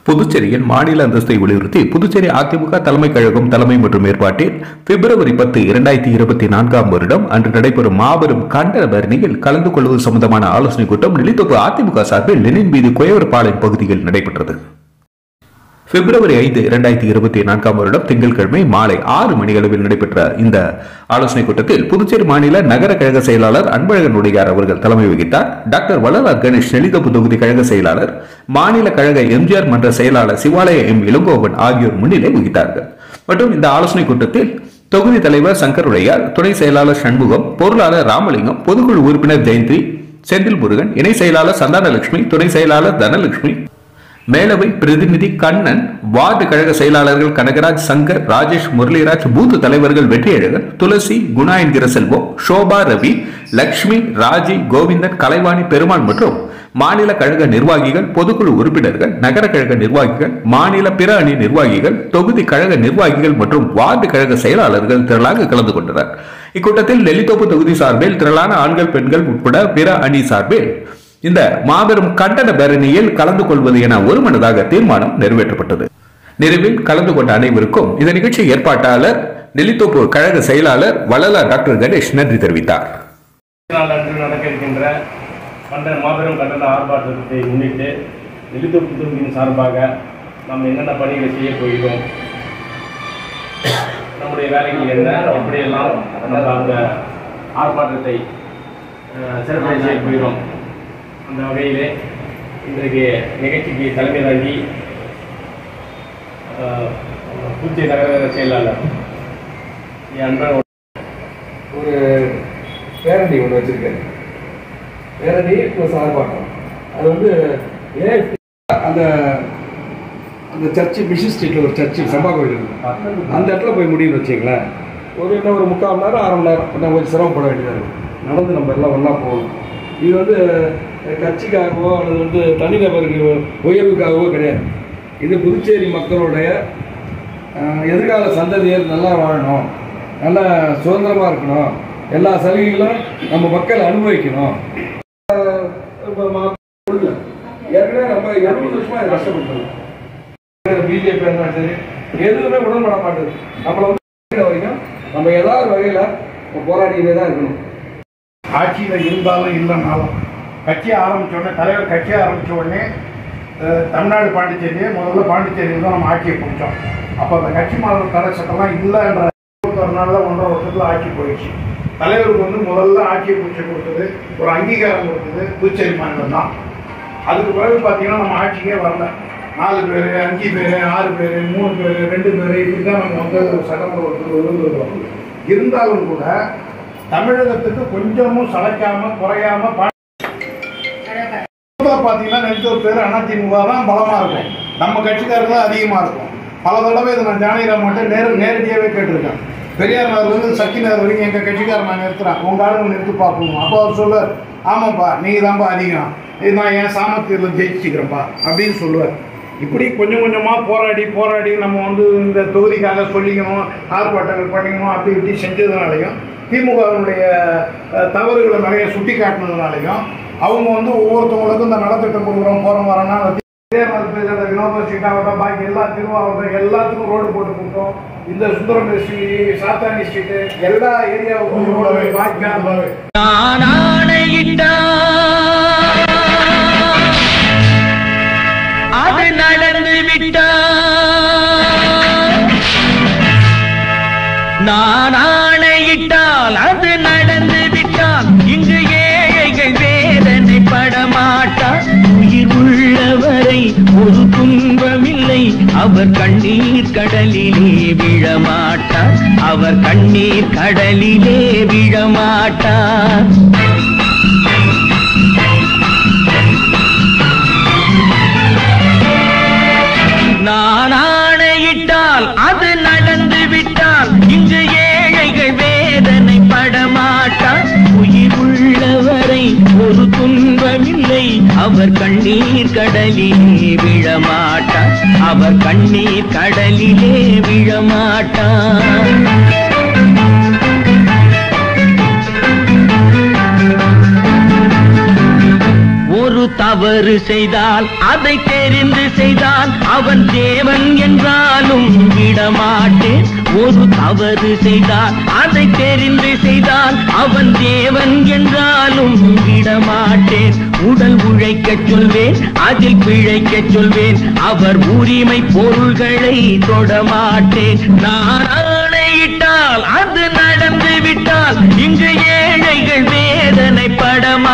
புதுச்சேரியில் மாநில அந்தஸ்தை வலியுறுத்தி புதுச்சேரி அதிமுக தலைமை கழகம் தலைமை மற்றும் ஏற்பாட்டில் பிப்ரவரி பத்து இரண்டாயிரத்தி இருபத்தி நான்காம் வருடம் அன்று நடைபெறும் மாபெரும் கண்டன பேரணியில் கலந்து கொள்வது சம்பந்தமான ஆலோசனைக் கூட்டம் நெல்லித்தோப்பு அதிமுக சார்பில் லெனின் வீதி குயவர்பாளையம் பகுதியில் நடைபெற்றது பிப்ரவரி ஐந்து இரண்டாயிரத்தி இருபத்தி நான்காம் வருடம் திங்கட்கிழமை மாலை ஆறு மணியளவில் நடைபெற்ற இந்த ஆலோசனைக் கூட்டத்தில் புதுச்சேரி மாநில நகர கழக செயலாளர் அன்பழகன் உடையார் அவர்கள் தலைமை வகித்தார் டாக்டர் வள்ளலார் கணேஷ் நெல்லித்தோப்பு தொகுதி கழக செயலாளர் மாநில கழக எம்ஜிஆர் மன்ற செயலாளர் சிவாலய எம் இளங்கோவன் ஆகியோர் முன்னிலை வகித்தார்கள் மற்றும் இந்த ஆலோசனைக் கூட்டத்தில் தொகுதி தலைவர் சங்கர் உடையார் துணை செயலாளர் சண்முகம் பொருளாளர் ராமலிங்கம் பொதுக்குழு உறுப்பினர் ஜெயந்தி செந்தில் முருகன் இணை செயலாளர் சந்தானலட்சுமி துணை செயலாளர் தனலட்சுமி மேலவை பிரதிநிதி கண்ணன் வார்டு கழக செயலாளர்கள் கனகராஜ் சங்கர் ராஜேஷ் முரளிராஜ் பூத்து தலைவர்கள் வெற்றியழகன் துளசி குணா என்கிற செல்வம் ஷோபா ரவி லக்ஷ்மி ராஜி கோவிந்தன் கலைவாணி பெருமாள் மற்றும் மாநில கழக நிர்வாகிகள் பொதுக்குழு உறுப்பினர்கள் நகர கழக நிர்வாகிகள் மாநில பிற அணி நிர்வாகிகள் தொகுதி கழக நிர்வாகிகள் மற்றும் வார்டு கழக செயலாளர்கள் திரளாக கலந்து கொண்டனர் இக்கூட்டத்தில் நெல்லித்தோப்பு தொகுதி சார்பில் திரளான ஆண்கள் பெண்கள் உட்பட பிற அணி சார்பில் இந்த மாபெரும் கண்டன பேரணியில் கலந்து கொள்வது என ஒருமனதாக தீர்மானம் நிறைவேற்றப்பட்டது நிறைவில் கலந்து கொண்ட அனைவருக்கும் இந்த நிகழ்ச்சி ஏற்பாட்டாளர் நெல்லித்தோப்பு கழக செயலாளர் வள்ளலார் டாக்டர் கணேஷ் நன்றி தெரிவித்தார் நாள் அன்று நடக்க இருக்கின்ற கண்டன மாபெரும் கண்டன ஆர்ப்பாட்டத்தை முன்னிட்டு நெல்லித்தோப்பு தொகுதியின் சார்பாக நாம் என்னென்ன பணிகளை செய்ய போகிறோம் நம்முடைய வேலைகள் என்ன எப்படியெல்லாம் நம்ம அந்த ஆர்ப்பாட்டத்தை அஹ், சிறப்பாக செய்ய போகிறோம் அந்த வகையிலே இன்றைக்கு நிகழ்ச்சிக்கு தலைமை தாங்கி அஹ், பூச்சை நகர செயலாளர் என் அன்பன் ஒரு பேரணி ஒன்று வச்சிருக்காரு பேரணி ப்ளஸ் ஆர்ப்பாட்டம் அது வந்து ஏஎஃப்டி அந்த அந்த சர்ச்சு மிஷன் ஸ்ட்ரீட்டில் ஒரு சர்ச்சு சம்பா கோயில் இருக்கு அந்த இடத்துல போய் முடியும்னு வச்சிங்களேன் ஒரு என்ன ஒரு முக்கால் மணி நேரம் அரை மணி நேரம் கொஞ்சம் கொஞ்சம் சிரமப்பட வேண்டியதாக இருக்கும் நடந்து நம்ம எல்லாம் ஒன்றா போகணும் இது வந்து கட்சிக்காகவோ அல்லது வந்து தனிநபருக்கு உயர்வுக்காகவோ கிடையாது இது புதுச்சேரி மக்களுடைய அஹ், எதிர்கால சந்ததியர் நல்லா வாழணும் நல்லா சுதந்திரமாக இருக்கணும் எல்லா சலுகைகளும் நம்ம மக்கள் அனுபவிக்கணும் அஹ், இப்ப மா- உள்ள. ஏற்கனவே நம்ம எழுபது வருஷமா இதை கஷ்டப்பட்டுருக்கோம் பிஜேபி இருந்தாலும் சரி எதுவுமே உடன்பட மாட்டேது நம்மளை வந்து இருக்கிற வரைக்கும் நம்ம ஏதாவது வகையில் போராடிக்கிட்டே தான் இருக்கணும் ஆட்சியில் இருந்தாலும் இல்லைனாலும் கட்சி ஆரம்பிச்ச உடனே தலைவர் கட்சி ஆரம்பிச்ச உடனே அஹ், தமிழ்நாடு பாண்டிச்சேரியே முதல்ல பாண்டிச்சேரியில் தான் நம்ம ஆட்சியை பிடிச்சோம் அப்போ அந்த கட்சி மாதம் தடை சட்டம்லாம் இல்லைன்ற இருபத்தொரு நாளில் ஒன்றரை வருஷத்தில் ஆட்சி போயிடுச்சு தலைவருக்கு வந்து முதல்ல ஆட்சியை பிடிச்சி கொடுத்தது ஒரு அங்கீகாரம் கொடுத்தது புதுச்சேரி மாநிலம் தான் அதுக்கு பிறகு பார்த்தீங்கன்னா நம்ம ஆட்சிக்கே வரல நாலு பேர் அஞ்சு பேர் ஆறு பேர் மூணு பேர் ரெண்டு பேர் இப்படி தான் நம்ம வந்து சட்டமன்றத்தில் விழுந்துருக்கோம் இருந்தாலும் கூட தமிழகத்துக்கு கொஞ்சமும் சளைக்காம குறையாம பா- முதல்ல பார்த்தீங்கன்னா நெல்தூர் பேர் அதிமுக தான் பலமா இருக்கும் நம்ம கட்சிக்காரங்க தான் அதிகமா இருக்கும் பல தடவை இதை நான் ஜானகிராம் மட்டும் நேர நேரடியாகவே கேட்டிருக்கேன் பெரியார் நகர்லேருந்து சக்தி நகர் வரைக்கும் எங்கள் கட்சிக்காரன் நான் நிறுத்துறேன் உங்கள் ஆளுங்க நிறுத்தி பார்க்கணும் அப்போ அவர் சொல்லுவார் ஆமாப்பா நீங்கள் தான்ப்பா அதிகம் இது நான் என் சாமர்த்தியத்தில் ஜெயிச்சுக்கிறேன்ப்பா அப்படின்னு சொல்லுவார் இப்படி கொஞ்சம் கொஞ்சமாக போராடி போராடி நம்ம வந்து இந்த தொகுதிக்காக சொல்லிக்கணும் ஆர்ப்பாட்டங்கள் பண்ணிக்கணும் அப்படி இப்படி செஞ்சதுனாலையும் திமுகவினுடைய அஹ், தவறுகளை நிறைய சுட்டி காட்டினதுனாலையும் அவங்க வந்து ஒவ்வொருத்தவங்களுக்கும் இந்த நலத்திட்டம் கொடுக்குறோம் போகிறோம் வரோம்னா அந்த அந்த வினோத ஸ்ட்ரீட் ஆகட்டும் பாக்கி எல்லா திருவாகட்டும் எல்லாத்துக்கும் ரோடு போட்டு கொடுத்தோம் இந்த சுந்தரம் ஸ்ட்ரீட் சாத்தானி ஸ்ட்ரீட்டு எல்லா ஏரியாவுக்கும் ரோடு வாய்க்கால் நான் ஆணையிட்டால் அது நடந்து விட்டால் நான் ஆணையிட்டால் அது நடந்து விட்டால் இங்கு ஏழைகள் வேதனை படமாட்டார் உயிர் உள்ளவரை ஒரு துன்பமில்லை அவர் கண்ணீர் கடலிலே விழமாட்டார் அவர் கண்ணீர் கடலிலே விழமாட்டார் நான் ஆணையிட்டால் அது நடந்து விட்டால் இங்கு ஏழைகள் வேதனை படமாட்டார் உயிர் உள்ளவரை ஒரு துன்பமில்லை அவர் கண்ணீர் கடலிலே விழமாட்டார் அவர் கண்ணீர் கடலிலே விழமாட்டார் ஒரு தவறு செய்தால் அதை தெரிந்து செய்தால் அவன் தேவன் என்றாலும் விடமாட்டேன் ஒரு தவறு செய்தால் அதை தெரிந்து செய்தால் அவன் தேவன் என்றாலும் விடமாட்டேன் உடல் உழைக்கச் சொல்வேன் அதில் பிழைக்கச் சொல்வேன் அவர் உரிமை பொருள்களை தொடமாட்டேன் நான் ஆணையிட்டால் அது நடந்து விட்டால் இங்கு ஏழைகள் வேதனை படமா